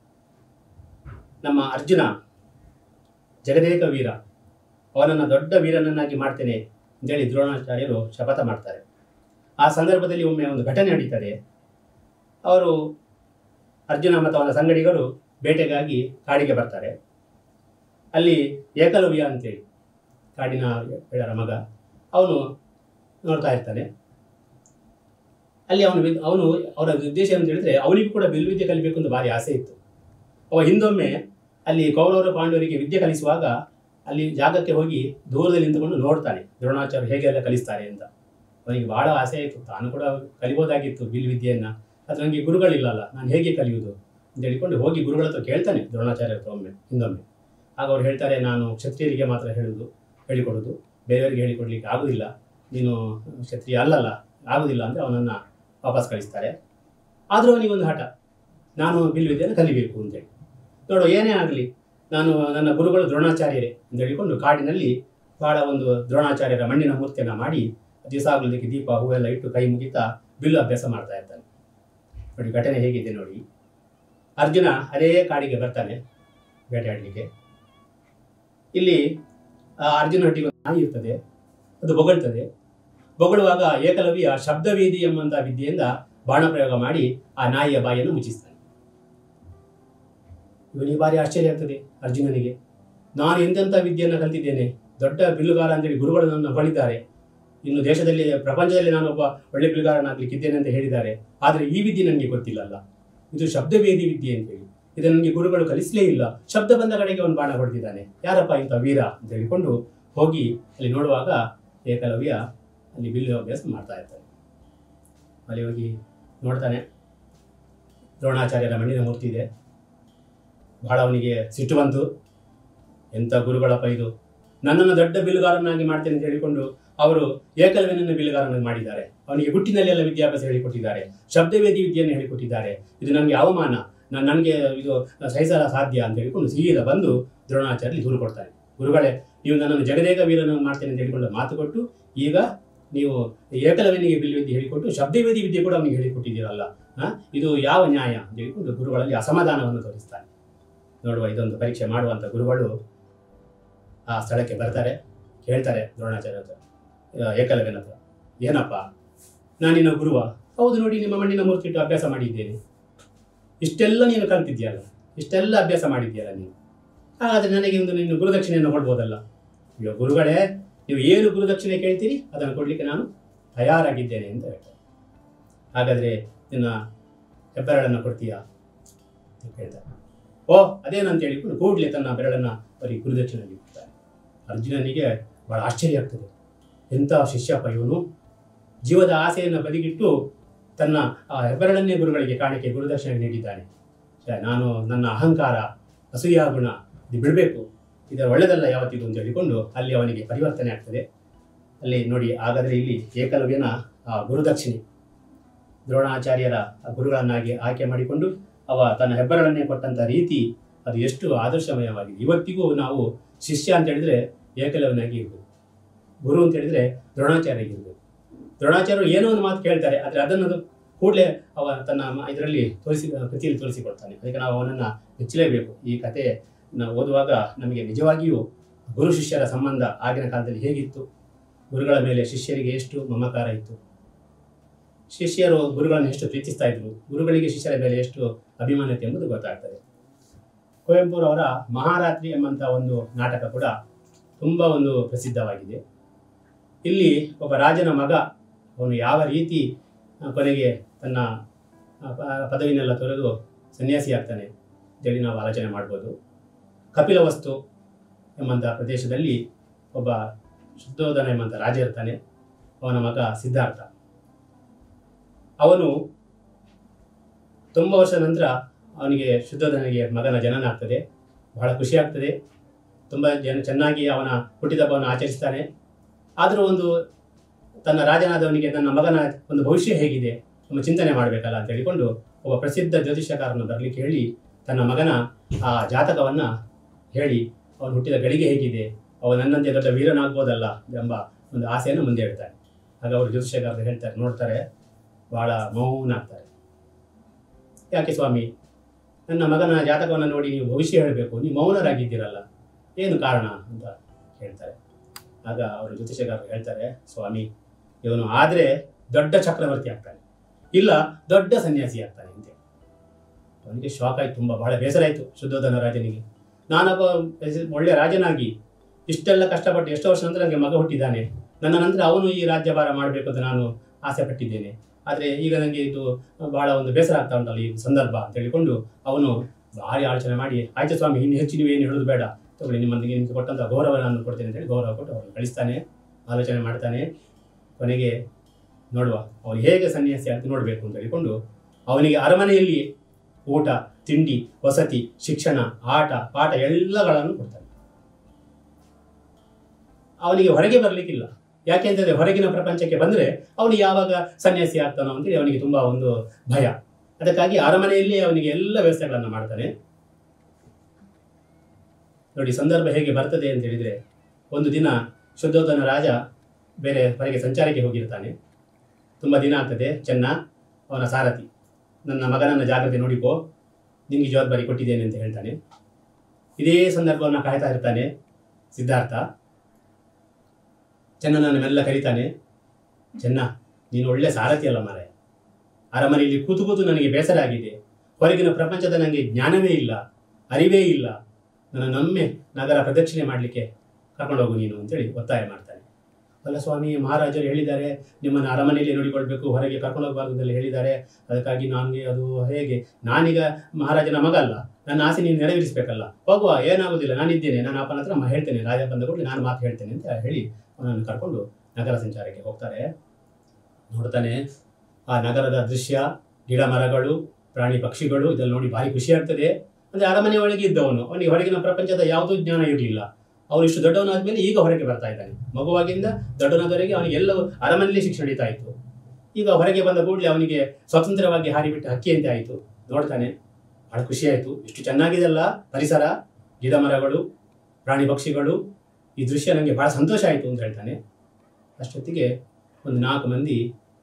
ನಮ್ಮ ಅರ್ಜುನ ಜಗದೇಕ ವೀರ ಅವನನ್ನು ದೊಡ್ಡ ವೀರನನ್ನಾಗಿ ಮಾಡ್ತೇನೆ ಅಂತೇಳಿ ದ್ರೋಣಾಚಾರ್ಯರು ಶಪಥ ಮಾಡ್ತಾರೆ ಆ ಸಂದರ್ಭದಲ್ಲಿ ಒಮ್ಮೆ ಒಂದು ಘಟನೆ ನಡೀತದೆ ಅವರು ಅರ್ಜುನ ಮತ್ತು ಅವನ ಸಂಗಡಿಗರು ಬೇಟೆಗಾಗಿ ಕಾಡಿಗೆ ಬರ್ತಾರೆ ಅಲ್ಲಿ ಏಕಲವ್ಯ ಅಂತೇಳಿ ಕಾಡಿನ ಬೇಡರ ಮಗ ಅವನು ನೋಡ್ತಾ ಇರ್ತಾನೆ ಅಲ್ಲಿ ಅವನು ವಿದ್- ಅವನು ಅವರ ಉದ್ದೇಶ ಅಂತ ಹೇಳಿದ್ರೆ ಅವನಿಗೂ ಕೂಡ ಬಿಲ್ವಿದ್ಯೆ ಕಲಿಬೇಕು ಅಂತ ಭಾರಿ ಆಸೆ ಇತ್ತು ಅವ ಹಿಂದೊಮ್ಮೆ ಅಲ್ಲಿ ಕೌರವರು ಪಾಂಡವರಿಗೆ ವಿದ್ಯೆ ಕಲಿಸುವಾಗ ಅಲ್ಲಿ ಜಾಗಕ್ಕೆ ಹೋಗಿ ದೂರದಲ್ಲಿ ನಿಂತುಕೊಂಡು ನೋಡ್ತಾನೆ ದ್ರೋಣಾಚಾರ್ಯ ಹೇಗೆ ಎಲ್ಲ ಕಲಿಸ್ತಾರೆ ಅಂತ ಅವನಿಗೆ ಬಹಳ ಆಸೆ ಆಯಿತು ತಾನು ಕೂಡ ಕಲಿಬೋದಾಗಿತ್ತು ಬಿಲ್ ವಿದ್ಯೆಯನ್ನು ಅದು ನನಗೆ ಗುರುಗಳಿಲ್ಲಲ್ಲ ನಾನು ಹೇಗೆ ಕಲಿಯುವುದು ಅಂತ ಹೇಳಿಕೊಂಡು ಹೋಗಿ ಗುರುಗಳ ಹತ್ರ ಕೇಳ್ತಾನೆ ದ್ರೋಣಾಚಾರ್ಯ ಹತ್ರ ಒಮ್ಮೆ ಹಿಂದೊಮ್ಮೆ ಆಗ ಅವ್ರು ಹೇಳ್ತಾರೆ ನಾನು ಕ್ಷತ್ರಿಯರಿಗೆ ಮಾತ್ರ ಹೇಳುವುದು ಹೇಳಿಕೊಡೋದು ಬೇರೆಯವರಿಗೆ ಹೇಳಿಕೊಡ್ಲಿಕ್ಕೆ ಆಗುದಿಲ್ಲ ನೀನು ಕ್ಷತ್ರಿಯ ಅಲ್ಲಲ್ಲ ಆಗುದಿಲ್ಲ ಅಂದರೆ ಅವನನ್ನು ವಾಪಸ್ ಕಳಿಸ್ತಾರೆ ಆದರೂ ಅವನಿಗೊಂದು ಹಠ ನಾನು ಬಿಲ್ವಿದ್ಯೆಯನ್ನು ಕಲಿಬೇಕು ಅಂತೇಳಿ ನೋಡು ಏನೇ ಆಗಲಿ ನಾನು ನನ್ನ ಗುರುಗಳು ದ್ರೋಣಾಚಾರ್ಯರೇ ಅಂತ ಹೇಳಿಕೊಂಡು ಕಾಡಿನಲ್ಲಿ ಬಹಳ ಒಂದು ದ್ರೋಣಾಚಾರ್ಯರ ಮಣ್ಣಿನ ಮೂರ್ತಿಯನ್ನು ಮಾಡಿ ದಿವಸ ಆಗಲಿಕ್ಕೆ ದೀಪ ಹೂವೆಲ್ಲ ಇಟ್ಟು ಕೈ ಮುಗಿತಾ ಬಿಲ್ಲು ಅಭ್ಯಾಸ ಮಾಡ್ತಾ ಇರ್ತಾನೆ ನೋಡಿ ಘಟನೆ ಹೇಗಿದೆ ನೋಡಿ ಅರ್ಜುನ ಅದೇ ಕಾಡಿಗೆ ಬರ್ತಾನೆ ಬೇಟೆಯಾಡಲಿಕ್ಕೆ ಇಲ್ಲಿ ಆ ಅರ್ಜುನ ಹಟ್ಟಿಗೆ ಒಂದು ನಾಯಿ ಇರ್ತದೆ ಅದು ಬೊಗಳ್ತದೆ ಬೊಗಳುವಾಗ ಏಕಲವ್ಯ ಶಬ್ದವೇದಿ ಎಂಬಂತ ವಿದ್ಯೆಯಿಂದ ಬಾಣ ಪ್ರಯೋಗ ಮಾಡಿ ಆ ನಾಯಿಯ ಬಾಯಿಯನ್ನು ಮುಚ್ಚಿಸ್ತಾನೆ ಇವನಿಗೆ ಭಾರಿ ಆಶ್ಚರ್ಯ ಆಗ್ತದೆ ಅರ್ಜುನನಿಗೆ ನಾನು ಎಂತೆಂಥ ವಿದ್ಯೆಯನ್ನು ಕಲ್ತಿದ್ದೇನೆ ದೊಡ್ಡ ಬಿಲ್ಲುಗಾರ ಅಂತೇಳಿ ಗುರುಗಳು ನನ್ನ ಹೊಳಿದ್ದಾರೆ ಇನ್ನು ದೇಶದಲ್ಲಿ ಪ್ರಪಂಚದಲ್ಲಿ ನಾನು ಒಬ್ಬ ಒಳ್ಳೆ ಬಿಲ್ಲುಗಾರನಾಗ್ಲಿಕ್ಕಿದ್ದೇನೆ ಅಂತ ಹೇಳಿದ್ದಾರೆ ಆದರೆ ಈ ವಿದ್ಯೆ ನನಗೆ ಗೊತ್ತಿಲ್ಲಲ್ಲ ಇದು ಶಬ್ದವೇದಿ ವಿದ್ಯೆ ಅಂತೇಳಿ ಇದು ನನಗೆ ಗುರುಗಳು ಕಲಿಸಲೇ ಇಲ್ಲ ಶಬ್ದ ಬಂದ ಕಡೆಗೆ ಒಂದು ಬಾಣ ಹೊಡೆದಿದ್ದಾನೆ ಯಾರಪ್ಪ ಇಂಥ ವೀರ ಅಂತ ಹೇಳಿಕೊಂಡು ಹೋಗಿ ಅಲ್ಲಿ ನೋಡುವಾಗ ಏಕಲವ್ಯ ಅಲ್ಲಿ ಬಿಲ್ಲು ಅಭ್ಯಾಸ ಮಾಡ್ತಾ ಇರ್ತಾನೆ ಅಲ್ಲಿ ಹೋಗಿ ನೋಡ್ತಾನೆ ದ್ರೋಣಾಚಾರ್ಯರ ಮಣ್ಣಿನ ಮೂರ್ತಿ ಇದೆ ಬಹಳ ಅವನಿಗೆ ಸಿಟ್ಟು ಬಂತು ಎಂಥ ಗುರುಗಳಪ್ಪ ಇದು ನನ್ನನ್ನು ದೊಡ್ಡ ಬಿಲ್ಲುಗಾರನಾಗಿ ಮಾಡ್ತೇನೆ ಅಂತ ಹೇಳಿಕೊಂಡು ಅವರು ಏಕಲವ್ಯನನ್ನು ಬಿಲ್ಲುಗಾರನಾಗಿ ಮಾಡಿದ್ದಾರೆ ಅವನಿಗೆ ಹುಟ್ಟಿನಲ್ಲಿ ಎಲ್ಲ ವಿದ್ಯಾಭ್ಯಾಸ ಹೇಳಿಕೊಟ್ಟಿದ್ದಾರೆ ಶಬ್ದವೇದಿ ವಿದ್ಯೆಯನ್ನು ಹೇಳಿಕೊಟ್ಟಿದ್ದಾರೆ ಇದು ನನಗೆ ಅವಮಾನ ನಾನು ನನಗೆ ಇದು ಸಹಿಸಲ ಸಾಧ್ಯ ಅಂತ ಹೇಳಿಕೊಂಡು ಸೀದಾ ಬಂದು ದ್ರೋಣಾಚಾರ್ಯ ದೂರು ಕೊಡ್ತಾರೆ ಗುರುಗಳೇ ನೀವು ನನ್ನನ್ನು ಜಗದೇಕ ವೀರನಾಗಿ ಮಾಡ್ತೇನೆ ಅಂತ ಹೇಳಿಕೊಂಡು ಮಾತು ಕೊಟ್ಟು ಈಗ ನೀವು ಏಕಲವ್ಯನಿಗೆ ಬಿಲ್ವಿದ್ಯೆ ಹೇಳಿಕೊಟ್ಟು ಶಬ್ದವೇದಿ ವಿದ್ಯೆ ಕೂಡ ಅವನಿಗೆ ಹೇಳಿಕೊಟ್ಟಿದ್ದೀರಲ್ಲ ಆ? ಇದು ಯಾವ ನ್ಯಾಯ ಅಂತ ಹೇಳಿಕೊಂಡು ಗುರುಗಳಲ್ಲಿ ಅಸಮಾಧಾನವನ್ನು ತೋರಿಸ್ತಾನೆ ನೋಡುವ ಇದೊಂದು ಪರೀಕ್ಷೆ ಮಾಡುವಂಥ ಗುರುಗಳು ಆ ಸ್ಥಳಕ್ಕೆ ಬರ್ತಾರೆ ಕೇಳ್ತಾರೆ ದ್ರೋಣಾಚಾರ್ಯ ಹತ್ರ ಆ, ಏಕಲವ್ಯನ ಹತ್ರ ಏನಪ್ಪ ನಾನಿನ್ನ ಗುರುವ ಹೌದು ನೋಡಿ ನಿಮ್ಮ ಮಣ್ಣಿನ ಮೂರ್ತಿ ಇಟ್ಟು ಅಭ್ಯಾಸ ಮಾಡಿದ್ದೇನೆ ಇಷ್ಟೆಲ್ಲ ನೀನು ಕಲ್ತಿದ್ಯಲ್ಲ ಇಷ್ಟೆಲ್ಲ ಅಭ್ಯಾಸ ಮಾಡಿದ್ಯಲ್ಲ ನೀನು ಹಾಗಾದ್ರೆ ನನಗೆ ಒಂದು ನೀನು ಗುರುದಕ್ಷಿಣೆಯನ್ನು ಕೊಡ್ಬೋದಲ್ಲ ಅಯ್ಯೋ ಗುರುಗಳೇ ನೀವು ಏನು ಗುರುದಕ್ಷಿಣೆ ಕೇಳ್ತೀರಿ ಅದನ್ನು ಕೊಡಲಿಕ್ಕೆ ನಾನು ತಯಾರಾಗಿದ್ದೇನೆ ಅಂತ ಹೇಳ್ತಾರೆ ಹಾಗಾದರೆ ನಿನ್ನ ಹೆಬ್ಬೆರಳನ್ನು ಕೊಡ್ತೀಯಾ ಅಂತ ಕೇಳ್ತಾರೆ ಓ ಅದೇನಂತ ಹೇಳಿಕೊಂಡು ಕೂಡಲೇ ತನ್ನ ಬೆರಳನ್ನು ಅವರಿಗೆ ಗುರುದಕ್ಷಿಣೆಯಲ್ಲಿ ಕೊಡ್ತಾರೆ ಅರ್ಜುನನಿಗೆ ಬಹಳ ಆಶ್ಚರ್ಯ ಆಗ್ತದೆ ಎಂಥ ಶಿಷ್ಯಪ್ಪ ಇವನು ಜೀವದ ಆಸೆಯನ್ನು ಬದಿಗಿಟ್ಟು ತನ್ನ ಆ ಹೆಬ್ಬೆರಳನ್ನೇ ಗುರುಗಳಿಗೆ ಕಾಣಿಕೆ ಗುರುದಕ್ಷಿಣೆ ನೀಡಿದ್ದಾನೆ ಛೆ, ನಾನು ನನ್ನ ಅಹಂಕಾರ ಅಸೂಯಾ ಗುಣ ಇದು ಬಿಡಬೇಕು ಇದರ ಒಳ್ಳೆದಲ್ಲ ಯಾವತ್ತಿಗೂ ಅಂತ ಹೇಳಿಕೊಂಡು ಅಲ್ಲಿ ಅವನಿಗೆ ಪರಿವರ್ತನೆ ಆಗ್ತದೆ ಅಲ್ಲಿ ನೋಡಿ ಹಾಗಾದರೆ ಇಲ್ಲಿ ಏಕಲವ್ಯನ ಆ ಗುರುದಕ್ಷಿಣೆ ದ್ರೋಣಾಚಾರ್ಯರ ಆ ಗುರುಗಳನ್ನಾಗಿ ಆಯ್ಕೆ ಮಾಡಿಕೊಂಡು ಅವ ತನ್ನ ಹೆಬ್ಬೆರಳನ್ನೇ ಕೊಟ್ಟಂಥ ರೀತಿ ಅದು ಎಷ್ಟು ಆದರ್ಶಮಯವಾಗಿದೆ ಇವತ್ತಿಗೂ ನಾವು ಶಿಷ್ಯ ಅಂತ ಹೇಳಿದ್ರೆ ಏಕಲವ್ಯನಾಗಿ ಇರಬೇಕು ಗುರು ಅಂತ ಹೇಳಿದ್ರೆ ದ್ರೋಣಾಚಾರ್ಯ ಇರಬೇಕು ದ್ರೋಣಾಚಾರ್ಯರು ಏನೋ ಒಂದು ಮಾತು ಕೇಳ್ತಾರೆ ಆದರೆ ಅದನ್ನು ಕೂಡಲೇ ಅವ ತನ್ನ ಇದರಲ್ಲಿ ತೋರಿಸಿ ಕೃತಿಯಲ್ಲಿ ತೋರಿಸಿಕೊಡ್ತಾನೆ ಅದಕ್ಕೆ ನಾವು ಅವನನ್ನು ಮೆಚ್ಚಲೇಬೇಕು ಈ ಕತೆ ನಾವು ಓದುವಾಗ ನಮಗೆ ನಿಜವಾಗಿಯೂ ಗುರು ಶಿಷ್ಯರ ಸಂಬಂಧ ಆಗಿನ ಕಾಲದಲ್ಲಿ ಹೇಗಿತ್ತು ಗುರುಗಳ ಮೇಲೆ ಶಿಷ್ಯರಿಗೆ ಎಷ್ಟು ಮಮಕಾರ ಇತ್ತು ಶಿಷ್ಯರು ಗುರುಗಳನ್ನು ಎಷ್ಟು ಪ್ರೀತಿಸ್ತಾ ಇದ್ರು ಗುರುಗಳಿಗೆ ಶಿಷ್ಯರ ಮೇಲೆ ಎಷ್ಟು ಅಭಿಮಾನತೆ ಎಂಬುದು ಗೊತ್ತಾಗ್ತದೆ ಕುವೆಂಪುರವರ ಮಹಾರಾತ್ರಿ ಎಂಬಂಥ ಒಂದು ನಾಟಕ ಕೂಡ ತುಂಬ ಒಂದು ಪ್ರಸಿದ್ಧವಾಗಿದೆ ಇಲ್ಲಿ ಒಬ್ಬ ರಾಜನ ಮಗ ಅವನು ಯಾವ ರೀತಿ ಆ, ಕೊನೆಗೆ ತನ್ನ ಆ, ಪ- ಪದವಿನೆಲ್ಲ ತೊರೆದು ಸನ್ಯಾಸಿ ಆಗ್ತಾನೆ ಅಂತೇಳಿ ನಾವು ಆಲೋಚನೆ ಮಾಡ್ಬೋದು ಕಪಿಲವಸ್ತು ಎಂಬಂಥ ಪ್ರದೇಶದಲ್ಲಿ ಒಬ್ಬ ಶುದ್ಧೋಧನ ಎಂಬಂಥ ರಾಜ ಇರ್ತಾನೆ ಅವನ ಮಗ ಸಿದ್ಧಾರ್ಥ ಅವನು ತುಂಬ ವರ್ಷದ ನಂತರ ಅವನಿಗೆ ಶುದ್ಧೋಧನಿಗೆ ಮಗನ ಜನನ ಆಗ್ತದೆ ಬಹಳ ಖುಷಿ ಆಗ್ತದೆ ತುಂಬ ಜನ ಚೆನ್ನಾಗಿ ಅವನ ಹುಟ್ಟಿದಬ್ಬವನ್ನು ಆಚರಿಸ್ತಾನೆ ಆದರೂ ಒಂದು ತನ್ನ ರಾಜನಾದವನಿಗೆ ತನ್ನ ಮಗನ ಒಂದು ಭವಿಷ್ಯ ಹೇಗಿದೆ ನಮ್ಮ ಚಿಂತನೆ ಮಾಡಬೇಕಲ್ಲ ಅಂತ ಹೇಳಿಕೊಂಡು ಒಬ್ಬ ಪ್ರಸಿದ್ಧ ಜ್ಯೋತಿಷ್ಯಕಾರನ ಬರಲಿಕ್ಕೆ ಹೇಳಿ ತನ್ನ ಮಗನ ಆ ಜಾತಕವನ್ನು ಹೇಳಿ ಅವನು ಹುಟ್ಟಿದ ಗಳಿಗೆ ಹೇಗಿದೆ ಅವ ನನ್ನಂತೆ ದೊಡ್ಡ ವೀರನಾಗ್ಬೋದಲ್ಲ ಎಂಬ ಒಂದು ಆಸೆಯನ್ನು ಮುಂದೆ ಇಡ್ತಾನೆ ಆಗ ಅವರು ಜ್ಯೋತಿಷ್ಯಕಾರರು ಹೇಳ್ತಾರೆ ನೋಡ್ತಾರೆ ಬಹಳ ಮೌನ ಆಗ್ತಾರೆ ಯಾಕೆ ಸ್ವಾಮಿ ನನ್ನ ಮಗನ ಜಾತಕವನ್ನು ನೋಡಿ ನೀವು ಭವಿಷ್ಯ ಹೇಳಬೇಕು ನೀವು ಮೌನರಾಗಿದ್ದೀರಲ್ಲ ಏನು ಕಾರಣ ಅಂತ ಹೇಳ್ತಾರೆ ಆಗ ಅವರು ಜ್ಯೋತಿಷ್ಯಕಾರರು ಹೇಳ್ತಾರೆ ಸ್ವಾಮಿ ಇವನು ಆದರೆ ದೊಡ್ಡ ಚಕ್ರವರ್ತಿ ಆಗ್ತಾನೆ ಇಲ್ಲ ದೊಡ್ಡ ಸನ್ಯಾಸಿ ಆಗ್ತಾನೆ ಅಂತ ಅವನಿಗೆ ಶಾಕ್ ಆಯ್ತು ತುಂಬ ಬಹಳ ಬೇಸರ ಆಯಿತು ಶುದ್ಧೋಧನ ರಾಜನಿಗೆ ನಾನೊಬ್ಬ ಒಳ್ಳೆಯ ರಾಜನಾಗಿ ಇಷ್ಟೆಲ್ಲ ಕಷ್ಟಪಟ್ಟು ಎಷ್ಟೋ ವರ್ಷ ನಂತರ ನನಗೆ ಮಗ ಹುಟ್ಟಿದ್ದಾನೆ ನನ್ನ ನಂತರ ಅವನು ಈ ರಾಜ್ಯಭಾರ ಮಾಡಬೇಕು ಅಂತ ನಾನು ಆಸೆ ಪಟ್ಟಿದ್ದೇನೆ ಆದರೆ ಈಗ ನನಗೆ ಇದು ಬಹಳ ಒಂದು ಬೇಸರ ಆಗ್ತಾ ಉಂಟಲ್ಲ ಈ ಸಂದರ್ಭ ಅಂತ ಹೇಳಿಕೊಂಡು ಅವನು ಭಾರಿ ಆಲೋಚನೆ ಮಾಡಿ ಆಯ್ತು ಸ್ವಾಮಿ ಇನ್ನು ಹೆಚ್ಚು ನೀವು ಏನು ಹೇಳೋದು ಬೇಡ ತಗೊಳ್ಳಿ ನಿಮ್ಮೊಂದಿಗೆ ನಿಮಗೆ ಕೊಟ್ಟಂಥ ಗೌರವ ನಾನು ಕೊಡ್ತೇನೆ ಅಂತೇಳಿ ಗೌರವ ಕೊಟ್ಟು ಅವನು ಕಳಿಸ್ತಾನೆ ಆಲೋಚನೆ ಮಾಡ್ತಾನೆ ಕೊನೆಗೆ ನೋಡುವ ಅವನು ಹೇಗೆ ಸನ್ಯಾಸಿ ಅಂತ ನೋಡಬೇಕು ಅಂತ ಹೇಳಿಕೊಂಡು ಅವನಿಗೆ ಅರಮನೆಯಲ್ಲಿ ಊಟ ತಿಂಡಿ ವಸತಿ ಶಿಕ್ಷಣ ಆಟ ಪಾಠ ಎಲ್ಲಗಳನ್ನು ಕೊಡ್ತಾನೆ ಅವನಿಗೆ ಹೊರಗೆ ಬರಲಿಕ್ಕಿಲ್ಲ ಯಾಕೆಂತಂದ್ರೆ ಹೊರಗಿನ ಪ್ರಪಂಚಕ್ಕೆ ಬಂದರೆ ಅವನು ಯಾವಾಗ ಸನ್ಯಾಸಿ ಆಗ್ತಾನೋ ಅಂತೇಳಿ ಅವನಿಗೆ ತುಂಬಾ ಒಂದು ಭಯ ಅದಕ್ಕಾಗಿ ಅರಮನೆಯಲ್ಲಿ ಅವನಿಗೆ ಎಲ್ಲ ವ್ಯವಸ್ಥೆಗಳನ್ನು ಮಾಡ್ತಾನೆ ನೋಡಿ ಸಂದರ್ಭ ಹೇಗೆ ಬರ್ತದೆ ಅಂತ ಹೇಳಿದ್ರೆ ಒಂದು ದಿನ ಶುದ್ಧೋಧನ ರಾಜ ಬೇರೆ ಹೊರಗೆ ಸಂಚಾರಕ್ಕೆ ಹೋಗಿರ್ತಾನೆ ತುಂಬ ದಿನ ಆಗ್ತದೆ ಚೆನ್ನ ಅವನ ಸಾರಥಿ ನನ್ನ ಮಗನನ್ನ ಜಾಗ್ರತೆ ನೋಡಿಕೋ ನಿನಗೆ ಜವಾಬ್ದಾರಿ ಕೊಟ್ಟಿದ್ದೇನೆ ಅಂತ ಹೇಳ್ತಾನೆ ಇದೇ ಸಂದರ್ಭವನ್ನು ಕಾಯ್ತಾ ಇರ್ತಾನೆ ಸಿದ್ಧಾರ್ಥ ಚೆನ್ನನನ್ನು ಮೆಲ್ಲ ಕರೀತಾನೆ ಚೆನ್ನ ನೀನು ಒಳ್ಳೆ ಸಾರಥಿ ಅಲ್ಲ ಮಾರೆ ಅರಮನೆಯಲ್ಲಿ ಕೂತು ಕೂತು ನನಗೆ ಬೇಸರ ಆಗಿದೆ ಹೊರಗಿನ ಪ್ರಪಂಚದ ನನಗೆ ಜ್ಞಾನವೇ ಇಲ್ಲ ಅರಿವೇ ಇಲ್ಲ ನನ್ನ ನಮ್ಮೆ ನಗರ ಪ್ರದಕ್ಷಿಣೆ ಮಾಡಲಿಕ್ಕೆ ಕರ್ಕೊಂಡೋಗು ನೀನು ಅಂತೇಳಿ ಒತ್ತಾಯ ಮಾಡ್ತಾನೆ ಅಲ್ಲ ಸ್ವಾಮಿ ಮಹಾರಾಜರು ಹೇಳಿದ್ದಾರೆ ನಿಮ್ಮನ್ನು ಅರಮನೆಯಲ್ಲಿ ನೋಡಿಕೊಳ್ಬೇಕು ಹೊರಗೆ ಕರ್ಕೊಂಡು ಹೋಗಬಾರ್ದು ಅಂತೆಲ್ಲ ಹೇಳಿದ್ದಾರೆ ಅದಕ್ಕಾಗಿ ನನಗೆ ಅದು ಹೇಗೆ ನಾನೀಗ ಮಹಾರಾಜನ ಮಗ ಅಲ್ಲ ನನ್ನ ಆಸೆ ನೀನು ನೆರವೇರಿಸಬೇಕಲ್ಲ ಹೋಗುವ ಏನಾಗೋದಿಲ್ಲ ನಾನಿದ್ದೇನೆ ನಾನು ಅಪ್ಪನ ಹತ್ರ ಮ- ಹೇಳ್ತೇನೆ ರಾಜ ಬಂದ ಕೂಡಲೇ ನಾನು ಮಾತು ಹೇಳ್ತೇನೆ ಅಂತ ಹೇಳಿ ಅವನನ್ನು ಕರ್ಕೊಂಡು ನಗರ ಸಂಚಾರಕ್ಕೆ ಹೋಗ್ತಾರೆ ನೋಡ್ತಾನೆ ಆ ನಗರದ ದೃಶ್ಯ ಗಿಡ ಮರಗಳು ಪ್ರಾಣಿ ಪಕ್ಷಿಗಳು ಇದೆಲ್ಲ ನೋಡಿ ಭಾರಿ ಖುಷಿ ಆಗ್ತದೆ ಅಂದ್ರೆ ಅರಮನೆ ಒಳಗೆ ಇದ್ದವನು ಅವನಿಗೆ ಹೊರಗಿನ ಪ್ರಪಂಚದ ಯಾವುದೂ ಜ್ಞಾನ ಇರಲಿಲ್ಲ ಅವನು ಇಷ್ಟು ದೊಡ್ಡವನಾದ್ಮೇಲೆ ಈಗ ಹೊರಗೆ ಬರ್ತಾ ಇದ್ದಾನೆ ಮಗುವಾಗಿಂದ ದೊಡ್ಡವನಾದವರೆಗೆ ಅವನಿಗೆ ಎಲ್ಲವೂ ಅರಮನೆಯಲ್ಲಿ ಶಿಕ್ಷಣ ನಡೀತಾ ಇತ್ತು ಈಗ ಹೊರಗೆ ಬಂದ ಕೂಡಲೇ ಅವನಿಗೆ ಸ್ವತಂತ್ರವಾಗಿ ಹಾರಿಬಿಟ್ಟು ಹಕ್ಕಿಯಂತೆ ಆಯಿತು ನೋಡ್ತಾನೆ ಬಹಳ ಖುಷಿ ಆಯಿತು ಇಷ್ಟು ಚೆನ್ನಾಗಿದೆಲ್ಲ ಪರಿಸರ ಗಿಡ ಮರಗಳು ಪ್ರಾಣಿ ಪಕ್ಷಿಗಳು ಈ ದೃಶ್ಯ ನನಗೆ ಬಹಳ ಸಂತೋಷ ಆಯಿತು ಅಂತ ಹೇಳ್ತಾನೆ ಅಷ್ಟೊತ್ತಿಗೆ ಒಂದು ನಾಲ್ಕು ಮಂದಿ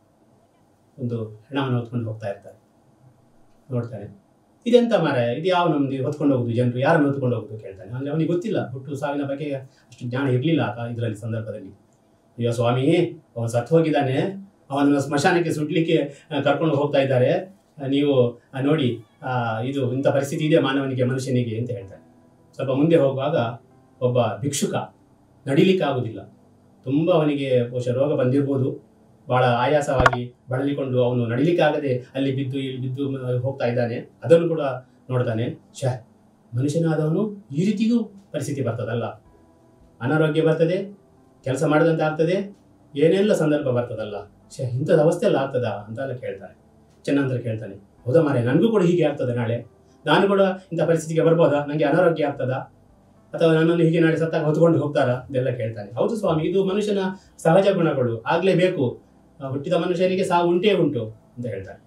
ಒಂದು ಹೆಣವನ್ನು ಹೊತ್ಕೊಂಡು ಹೋಗ್ತಾ ಇರ್ತಾರೆ ನೋಡ್ತಾನೆ ಇದೆಂತ ಮರ ಇದು ಯಾವ ನಮ್ದು ಹೊತ್ಕೊಂಡು ಹೋಗುದು ಜನರು ಯಾರನ್ನು ಹೊತ್ಕೊಂಡು ಹೋಗುದು ಕೇಳ್ತಾನೆ ಅಂದ್ರೆ ಅವನಿಗೆ ಗೊತ್ತಿಲ್ಲ ಹುಟ್ಟು ಸಾವಿನ ಬಗ್ಗೆ ಅಷ್ಟು ಜ್ಞಾನ ಇರಲಿಲ್ಲ ಇದರಲ್ಲಿ ಸಂದರ್ಭದಲ್ಲಿ ಅಯ್ಯೋ ಸ್ವಾಮಿ ಅವನು ಸತ್ತು ಹೋಗಿದ್ದಾನೆ ಅವನನ್ನು ಸ್ಮಶಾನಕ್ಕೆ ಸುಡ್ಲಿಕ್ಕೆ ಆ, ಕರ್ಕೊಂಡು ಹೋಗ್ತಾ ಇದ್ದಾರೆ ಆ, ನೀವು ಆ, ನೋಡಿ ಆ, ಇದು ಇಂಥ ಪರಿಸ್ಥಿತಿ ಇದೆ ಮಾನವನಿಗೆ ಮನುಷ್ಯನಿಗೆ ಅಂತ ಹೇಳ್ತಾನೆ ಸ್ವಲ್ಪ ಮುಂದೆ ಹೋಗುವಾಗ ಒಬ್ಬ ಭಿಕ್ಷುಕ ನಡಿಲಿಕ್ಕೆ ಆಗುದಿಲ್ಲ ತುಂಬ ಅವನಿಗೆ ಬಹುಶಃ ರೋಗ ಬಂದಿರ್ಬೋದು ಬಹಳ ಆಯಾಸವಾಗಿ ಬಳಲಿಕೊಂಡು ಅವನು ನಡಿಲಿಕ್ಕಾಗದೆ ಅಲ್ಲಿ ಬಿದ್ದು ಇಲ್ಲಿ ಬಿದ್ದು ಮ- ಹೋಗ್ತಾ ಇದ್ದಾನೆ ಅದನ್ನು ಕೂಡ ನೋಡ್ತಾನೆ ಛ ಮನುಷ್ಯನಾದವನು ಈ ರೀತಿಗೂ ಪರಿಸ್ಥಿತಿ ಬರ್ತದಲ್ಲ ಅನಾರೋಗ್ಯ ಬರ್ತದೆ ಕೆಲಸ ಮಾಡದಂತೆ ಆಗ್ತದೆ ಏನೆಲ್ಲ ಸಂದರ್ಭ ಬರ್ತದಲ್ಲ ಛೇ ಇಂಥದ್ದು ಅವಸ್ಥೆ ಎಲ್ಲ ಆಗ್ತದಾ ಅಂತೆಲ್ಲ ಕೇಳ್ತಾನೆ ಚೆನ್ನಂತರ ಕೇಳ್ತಾನೆ ಹೌದಾ ಮಾರೆ ನನಗೂ ಕೂಡ ಹೀಗೆ ಆಗ್ತದೆ ನಾಳೆ ನಾನು ಕೂಡ ಇಂಥ ಪರಿಸ್ಥಿತಿಗೆ ಬರ್ಬೋದಾ ನನಗೆ ಅನಾರೋಗ್ಯ ಆಗ್ತದಾ ಅಥವಾ ನನ್ನನ್ನು ಹೀಗೆ ನಾಳೆ ಸತ್ತಾಗ ಹೊತ್ಕೊಂಡು ಹೋಗ್ತಾರಾ ಇದೆಲ್ಲ ಕೇಳ್ತಾನೆ ಹೌದು ಸ್ವಾಮಿ ಇದು ಮನುಷ್ಯನ ಸಹಜ ಗುಣಗಳು ಆಗ್ಲೇಬೇಕು ಆ, ಹುಟ್ಟಿದ ಮನುಷ್ಯನಿಗೆ ಸಾವು ಉಂಟೇ ಉಂಟು ಅಂತ ಹೇಳ್ತಾನೆ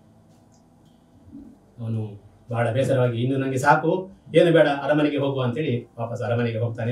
ಅವನು ಬಹಳ ಬೇಸರವಾಗಿ ಇನ್ನು ನನಗೆ ಸಾಕು ಏನು ಬೇಡ ಅರಮನೆಗೆ ಹೋಗುವ ಅಂತೇಳಿ ವಾಪಸ್ ಅರಮನೆಗೆ ಹೋಗ್ತಾನೆ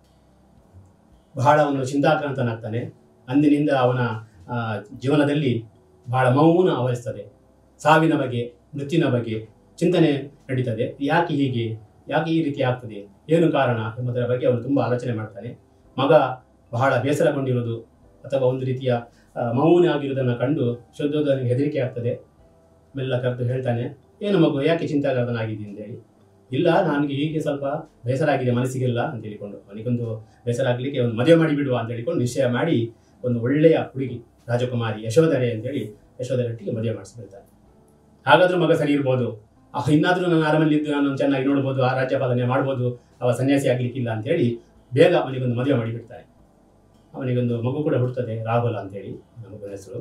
ಬಹಳ ಅವನು ಚಿಂತಾಕ್ರಾಂತನಾಗ್ತಾನೆ ಅಂದಿನಿಂದ ಅವನ ಆ, ಜೀವನದಲ್ಲಿ ಬಹಳ ಮೌನ ಆವರಿಸ್ತದೆ ಸಾವಿನ ಬಗ್ಗೆ ಮೃತ್ಯುವಿನ ಬಗ್ಗೆ ಚಿಂತನೆ ನಡೀತದೆ ಯಾಕೆ ಹೀಗೆ ಯಾಕೆ ಈ ರೀತಿ ಆಗ್ತದೆ ಏನು ಕಾರಣ ಎಂಬುದರ ಬಗ್ಗೆ ಅವನು ತುಂಬ ಆಲೋಚನೆ ಮಾಡ್ತಾನೆ ಮಗ ಬಹಳ ಬೇಸರಗೊಂಡಿರೋದು ಅಥವಾ ಒಂದು ರೀತಿಯ ಆ, ಮೌನ ಆಗಿರುವುದನ್ನು ಕಂಡು ಶುದ್ಧೋದನಿಗೆ ಹೆದರಿಕೆ ಆಗ್ತದೆ ಮೆಲ್ಲ ಕರೆದು ಹೇಳ್ತಾನೆ ಏನು ಮಗು ಯಾಕೆ ಚಿಂತಾಗತನಾಗಿದ್ದೀನಿ ಅಂತೇಳಿ ಇಲ್ಲ ನನಗೆ ಹೀಗೆ ಸ್ವಲ್ಪ ಬೇಸರ ಆಗಿದೆ ಮನಸ್ಸಿಗೆಲ್ಲ ಅಂತ ಹೇಳಿಕೊಂಡು ಅವನಿಗೊಂದು ಬೇಸರ ಆಗಲಿಕ್ಕೆ ಒಂದು ಮದುವೆ ಮಾಡಿ ಬಿಡುವ ಅಂತ ಹೇಳಿಕೊಂಡು ನಿಶ್ಚಯ ಮಾಡಿ ಒಂದು ಒಳ್ಳೆಯ ಹುಡುಗಿ ರಾಜಕುಮಾರಿ ಯಶೋಧರೆ ಅಂತೇಳಿ ಯಶೋಧರೊಟ್ಟಿಗೆ ಮದುವೆ ಮಾಡಿಸ್ಬಿಡ್ತಾನೆ ಹಾಗಾದ್ರೂ ಮಗ ಸರಿ ಇರ್ಬೋದು ಅವ ಇನ್ನಾದ್ರೂ ನನ್ನ ಅರಮನೆಯಲ್ಲಿ ಇದ್ದು ನಾನು ಚೆನ್ನಾಗಿ ನೋಡ್ಬೋದು ಆ ರಾಜ್ಯಪಾಲನೆ ಮಾಡ್ಬೋದು ಅವ ಸನ್ಯಾಸಿ ಆಗ್ಲಿಕ್ಕಿಲ್ಲ ಅಂತೇಳಿ ಬೇಗ ಅವನಿಗೊಂದು ಮದುವೆ ಮಾಡಿಬಿಡ್ತಾನೆ ಅವನಿಗೊಂದು ಮಗು ಕೂಡ ಹುಡ್ತದೆ ರಾಹುಲ ಅಂತೇಳಿ ಆ ಮಗುವಿನ ಹೆಸರು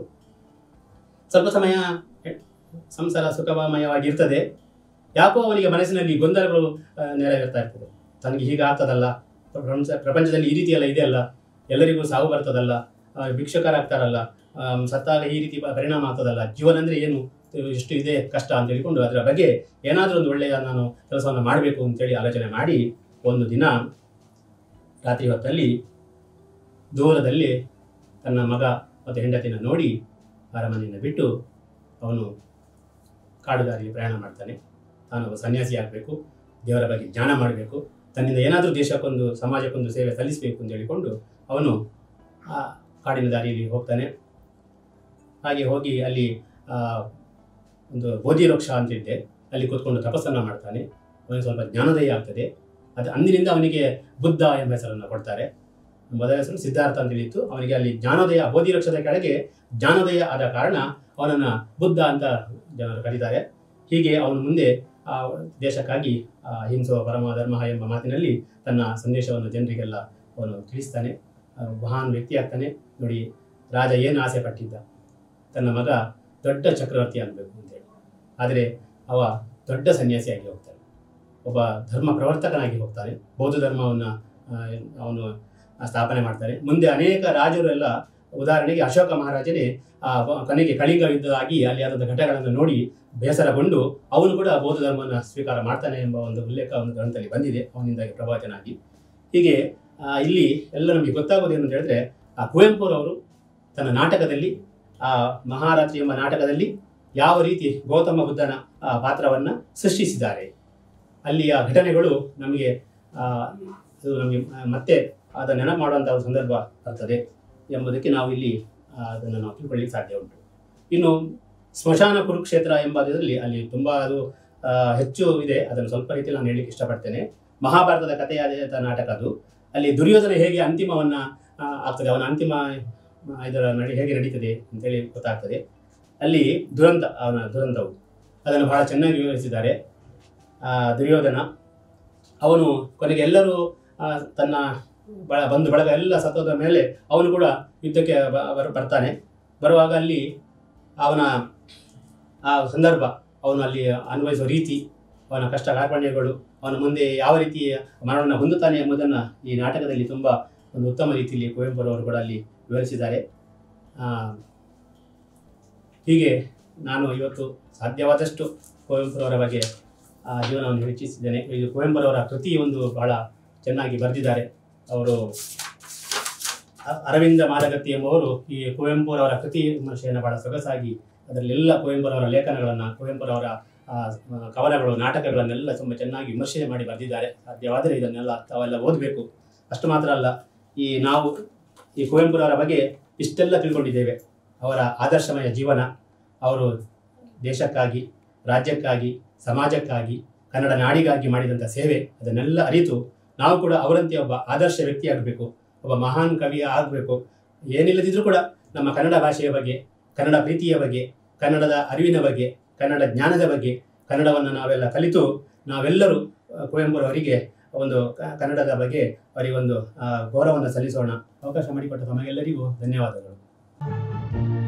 ಸ್ವಲ್ಪ ಸಮಯ ಎ- ಸಂಸಾರ ಸುಖಮಯವಾಗಿರ್ತದೆ ಯಾಕೋ ಅವನಿಗೆ ಮನಸ್ಸಿನಲ್ಲಿ ಗೊಂದಲಗಳು ಆ, ನೆರವೇರ್ತಾ ಇರ್ತದೆ ತನಗೆ ಹೀಗೆ ಆಗ್ತದಲ್ಲ ಪ್ರಪಂಚ ಪ್ರಪಂಚದಲ್ಲಿ ಈ ರೀತಿ ಎಲ್ಲ ಇದೆಯಲ್ಲ ಎಲ್ಲರಿಗೂ ಸಾವು ಬರ್ತದಲ್ಲ ಆ, ಭಿಕ್ಷುಕರಾಗ್ತಾರಲ್ಲ ಆ, ಸತ್ತಾಗ ಈ ರೀತಿ ಪ- ಪರಿಣಾಮ ಆಗ್ತದಲ್ಲ ಜೀವನ ಅಂದ್ರೆ ಏನು ಎಷ್ಟು ಇದೆ ಕಷ್ಟ ಅಂತ ಹೇಳಿಕೊಂಡು ಅದರ ಬಗ್ಗೆ ಏನಾದರೂ ಒಂದು ಒಳ್ಳೆಯ ನಾನು ಕೆಲಸವನ್ನು ಮಾಡಬೇಕು ಅಂತೇಳಿ ಆಲೋಚನೆ ಮಾಡಿ ಒಂದು ದಿನ ರಾತ್ರಿ ಹೊತ್ತಲ್ಲಿ ದೂರದಲ್ಲಿ ತನ್ನ ಮಗ ಮತ್ತು ಹೆಂಡತಿನ ನೋಡಿ ಅರಮನೆಯನ್ನು ಬಿಟ್ಟು ಅವನು ಕಾಡುದಾರಿಗೆ ಪ್ರಯಾಣ ಮಾಡ್ತಾನೆ ತಾನು ಒಬ್ಬ ಸನ್ಯಾಸಿ ಆಗಬೇಕು ದೇವರ ಬಗ್ಗೆ ಜ್ಞಾನ ಮಾಡಬೇಕು ತನ್ನಿಂದ ಏನಾದರೂ ದೇಶಕ್ಕೊಂದು ಸಮಾಜಕ್ಕೊಂದು ಸೇವೆ ಸಲ್ಲಿಸಬೇಕು ಅಂತ ಹೇಳಿಕೊಂಡು ಅವನು ಆ ಕಾಡಿನ ದಾರಿಯಲ್ಲಿ ಹೋಗ್ತಾನೆ ಹಾಗೆ ಹೋಗಿ ಅಲ್ಲಿ ಆ, ಒಂದು ಬೋಧಿ ವೃಕ್ಷ ಅಂತಿದ್ದೆ ಅಲ್ಲಿ ಕೂತ್ಕೊಂಡು ತಪಸ್ಸನ್ನು ಮಾಡ್ತಾನೆ ಅವನಿಗೆ ಸ್ವಲ್ಪ ಜ್ಞಾನೋದಯ ಆಗ್ತದೆ ಅದು ಅಂದಿನಿಂದ ಅವನಿಗೆ ಬುದ್ಧ ಎಂಬ ಹೆಸರನ್ನು ಕೊಡ್ತಾರೆ ಮೊದಲ ಹೆಸರು ಸಿದ್ಧಾರ್ಥ ಅಂತ ಹೇಳಿತ್ತು ಅವನಿಗೆ ಅಲ್ಲಿ ಜ್ಞಾನೋದಯ ಬೋಧಿ ವೃಕ್ಷದ ಕೆಳಗೆ ಜ್ಞಾನೋದಯ ಆದ ಕಾರಣ ಅವನನ್ನು ಬುದ್ಧ ಅಂತ ಜನರು ಕರೀತಾರೆ ಹೀಗೆ ಅವನು ಮುಂದೆ ಆ ದೇಶಕ್ಕಾಗಿ ಆ, ಹಿಂಸೋ ಪರಮ ಧರ್ಮ ಎಂಬ ಮಾತಿನಲ್ಲಿ ತನ್ನ ಸಂದೇಶವನ್ನು ಜನರಿಗೆಲ್ಲ ಅವನು ತಿಳಿಸ್ತಾನೆ ಆ, ಮಹಾನ್ ವ್ಯಕ್ತಿ ಆಗ್ತಾನೆ ನೋಡಿ ರಾಜ ಏನು ಆಸೆ ಪಟ್ಟಿದ್ದ ತನ್ನ ಮಗ ದೊಡ್ಡ ಚಕ್ರವರ್ತಿ ಆಗಬೇಕು ಅಂತೇಳಿ ಆದರೆ ಅವ ದೊಡ್ಡ ಸನ್ಯಾಸಿಯಾಗಿ ಹೋಗ್ತಾನೆ ಒಬ್ಬ ಧರ್ಮ ಪ್ರವರ್ತಕನಾಗಿ ಹೋಗ್ತಾನೆ ಬೌದ್ಧ ಧರ್ಮವನ್ನು ಅವನು ಸ್ಥಾಪನೆ ಮಾಡ್ತಾರೆ ಮುಂದೆ ಅನೇಕ ರಾಜರು ಎಲ್ಲ ಉದಾಹರಣೆಗೆ ಅಶೋಕ ಮಹಾರಾಜನೇ ಆ ಬ- ಕೊನೆಗೆ ಕಳಿಂಗ ಯುದ್ಧ ಆಗಿ ಅಲ್ಲಿ ಆದಂಥ ಘಟನೆಗಳನ್ನು ನೋಡಿ ಬೇಸರಗೊಂಡು ಅವನು ಕೂಡ ಬೌದ್ಧ ಧರ್ಮವನ್ನು ಸ್ವೀಕಾರ ಮಾಡ್ತಾನೆ ಎಂಬ ಒಂದು ಉಲ್ಲೇಖ ಒಂದು ಗ್ರಂಥದಲ್ಲಿ ಬಂದಿದೆ ಅವನಿಂದಾಗಿ ಪ್ರಭಾವಿತನಾಗಿ ಹೀಗೆ ಆ, ಇಲ್ಲಿ ಎಲ್ಲ ನಮಗೆ ಗೊತ್ತಾಗೋದು ಏನು ಅಂತ ಹೇಳಿದ್ರೆ ಆ ಕುವೆಂಪುರವರು ತನ್ನ ನಾಟಕದಲ್ಲಿ ಆ ಮಹಾರಾತ್ರಿ ಎಂಬ ನಾಟಕದಲ್ಲಿ ಯಾವ ರೀತಿ ಗೌತಮ ಬುದ್ಧನ ಆ, ಪಾತ್ರವನ್ನ ಸೃಷ್ಟಿಸಿದ್ದಾರೆ ಅಲ್ಲಿಯ ಘಟನೆಗಳು ನಮಗೆ ಆ, ಅದು ನಮಗೆ ಮತ್ತೆ ಅದನ್ನು ನೆನಪು ಮಾಡುವಂಥ ಒಂದು ಸಂದರ್ಭ ಬರ್ತದೆ ಎಂಬುದಕ್ಕೆ ನಾವು ಇಲ್ಲಿ ಆ, ಅದನ್ನು ನಾವು ತಿಳ್ಕೊಳ್ಳಿಕ್ಕೆ ಸಾಧ್ಯ ಉಂಟು ಇನ್ನು ಸ್ಮಶಾನ ಕುರುಕ್ಷೇತ್ರ ಎಂಬ ಇದರಲ್ಲಿ ಅಲ್ಲಿ ತುಂಬ ಅದು ಆ, ಹೆಚ್ಚು ಇದೆ ಅದನ್ನು ಸ್ವಲ್ಪ ರೀತಿಯಲ್ಲಿ ನಾನು ಹೇಳಲಿಕ್ಕೆ ಇಷ್ಟಪಡ್ತೇನೆ ಮಹಾಭಾರತದ ಕಥೆಯಾದ ನಾಟಕ ಅದು ಅಲ್ಲಿ ದುರ್ಯೋಧನ ಹೇಗೆ ಅಂತಿಮವನ್ನ ಆ, ಆಗ್ತದೆ ಅವನ ಅಂತಿಮ ಆ, ಇದರ ನಡಿ ಹೇಗೆ ನಡೀತದೆ ಅಂತೇಳಿ ಗೊತ್ತಾಗ್ತದೆ ಅಲ್ಲಿ ದುರಂತ ಅವನ ದುರಂತವು ಅದನ್ನು ಬಹಳ ಚೆನ್ನಾಗಿ ವಿವರಿಸಿದ್ದಾರೆ ಆ, ದುರ್ಯೋಧನ ಅವನು ಕೊನೆಗೆ ಎಲ್ಲರೂ ಆ, ತನ್ನ ಬ ಬಂಧು ಬಳಗ ಎಲ್ಲ ಸತ್ತೋದ ಮೇಲೆ ಅವನು ಕೂಡ ಯುದ್ಧಕ್ಕೆ ಬ- ಬರ್- ಬರ್ತಾನೆ ಬರುವಾಗ ಅಲ್ಲಿ ಅವನ ಆ ಸಂದರ್ಭ ಅವನು ಅಲ್ಲಿ ಅನ್ವಯಿಸುವ ರೀತಿ ಅವನ ಕಷ್ಟ ಕಾರ್ಪಣ್ಯಗಳು ಅವನ ಮುಂದೆ ಯಾವ ರೀತಿಯ ಮರಣವನ್ನು ಹೊಂದುತ್ತಾನೆ ಎಂಬುದನ್ನು ಈ ನಾಟಕದಲ್ಲಿ ತುಂಬ ಒಂದು ಉತ್ತಮ ರೀತಿಯಲ್ಲಿ ಕುವೆಂಪುರವರು ಕೂಡ ಅಲ್ಲಿ ವಿವರಿಸಿದ್ದಾರೆ ಆ, ಹೀಗೆ ನಾನು ಇವತ್ತು ಸಾಧ್ಯವಾದಷ್ಟು ಕುವೆಂಪುರವರ ಬಗ್ಗೆ ಆ ಜೀವನವನ್ನು ಹೆಚ್ಚಿಸಿದ್ದೇನೆ ಇದು ಕುವೆಂಪುರವರ ಕೃತಿ ಒಂದು ಬಹಳ ಚೆನ್ನಾಗಿ ಬರೆದಿದ್ದಾರೆ ಅವರು ಅ- ಅರವಿಂದ ಮಾದಗತ್ತಿ ಎಂಬುವರು ಈ ಕುವೆಂಪುರವರ ಕೃತಿ ವಿಮರ್ಶೆಯನ್ನು ಬಹಳ ಸೊಗಸಾಗಿ ಅದರಲ್ಲೆಲ್ಲ ಕುವೆಂಪುರವರ ಲೇಖನಗಳನ್ನು ಕುವೆಂಪುರವರ ಆ, ಕವನಗಳು ನಾಟಕಗಳನ್ನೆಲ್ಲ ತುಂಬ ಚೆನ್ನಾಗಿ ವಿಮರ್ಶೆ ಮಾಡಿ ಬರೆದಿದ್ದಾರೆ ಸಾಧ್ಯವಾದರೆ ಇದನ್ನೆಲ್ಲ ತಾವೆಲ್ಲ ಓದಬೇಕು ಅಷ್ಟು ಮಾತ್ರ ಅಲ್ಲ ಈ ನಾವು ಈ ಕುವೆಂಪುರವರ ಬಗ್ಗೆ ಇಷ್ಟೆಲ್ಲ ತಿಳ್ಕೊಂಡಿದ್ದೇವೆ ಅವರ ಆದರ್ಶಮಯ ಜೀವನ ಅವರು ದೇಶಕ್ಕಾಗಿ ರಾಜ್ಯಕ್ಕಾಗಿ ಸಮಾಜಕ್ಕಾಗಿ ಕನ್ನಡ ನಾಡಿಗಾಗಿ ಮಾಡಿದಂಥ ಸೇವೆ ಅದನ್ನೆಲ್ಲ ಅರಿತು ನಾವು ಕೂಡ ಅವರಂತೆ ಒಬ್ಬ ಆದರ್ಶ ವ್ಯಕ್ತಿಯಾಗಬೇಕು ಒಬ್ಬ ಮಹಾನ್ ಕವಿ ಆಗಬೇಕು ಏನಿಲ್ಲದಿದ್ರೂ ಕೂಡ ನಮ್ಮ ಕನ್ನಡ ಭಾಷೆಯ ಬಗ್ಗೆ ಕನ್ನಡ ಪ್ರೀತಿಯ ಬಗ್ಗೆ ಕನ್ನಡದ ಅರಿವಿನ ಬಗ್ಗೆ ಕನ್ನಡ ಜ್ಞಾನದ ಬಗ್ಗೆ ಕನ್ನಡವನ್ನು ನಾವೆಲ್ಲ ಕಲಿತು ನಾವೆಲ್ಲರೂ ಆ, ಕುವೆಂಪುರವರಿಗೆ ಒಂದು ಕ- ಕನ್ನಡದ ಬಗ್ಗೆ ಅವರಿಗೊಂದು ಆ, ಗೌರವವನ್ನು ಸಲ್ಲಿಸೋಣ ಅವಕಾಶ ಮಾಡಿಕೊಟ್ಟ ತಮಗೆಲ್ಲರಿಗೂ ಧನ್ಯವಾದಗಳು